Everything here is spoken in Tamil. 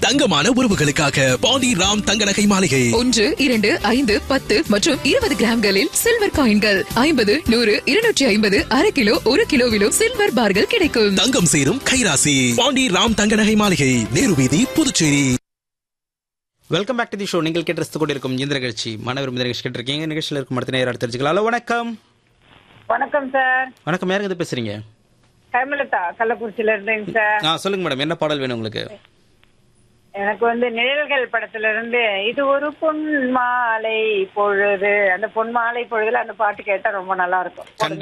தங்கமான உறவுகளுக்காக பாண்டி ராம் தங்க நகை மாளிகை ஒன்று இரண்டு ஐந்து பத்து மற்றும் இருபது கிராம்களில் சில்வர் காயின்கள் ஐம்பது நூறு இருநூற்றி ஐம்பது அரை கிலோ ஒரு கிலோவிலும் சில்வர் பார்கள் கிடைக்கும் தங்கம் சேரும் கைராசி பாண்டி ராம் தங்க நகை மாளிகை நேரு வீதி Puducherry welcome back to the show நீங்கள் கேட்டு ரசித்துக் கொண்டிருக்கும் இந்த நிகழ்ச்சி மாணவர் இந்த நிகழ்ச்சி கேட்டிருக்கீங்க நிகழ்ச்சியில் இருக்கும் அடுத்த நேரம் தெரிஞ்சுக்கலாம் ஹலோ வணக்கம் வணக்கம் சார் வணக்கம் யாருங்க இது பேசுறீங்க ஹேமலதா கள்ளக்குறிச்சியில இருந்தேங்க சார் ஆ சொல்லுங்க மேடம் என்ன பாடல் வேணும் உங்களுக்கு எனக்கு வந்து நிழல்கள் படத்துல இருந்து இது ஒரு பொன் மாலை பொழுது அந்த பொன் மாலை பொழுதுல அந்த பாட்டு கேட்டா ரொம்ப நல்லா இருக்கும்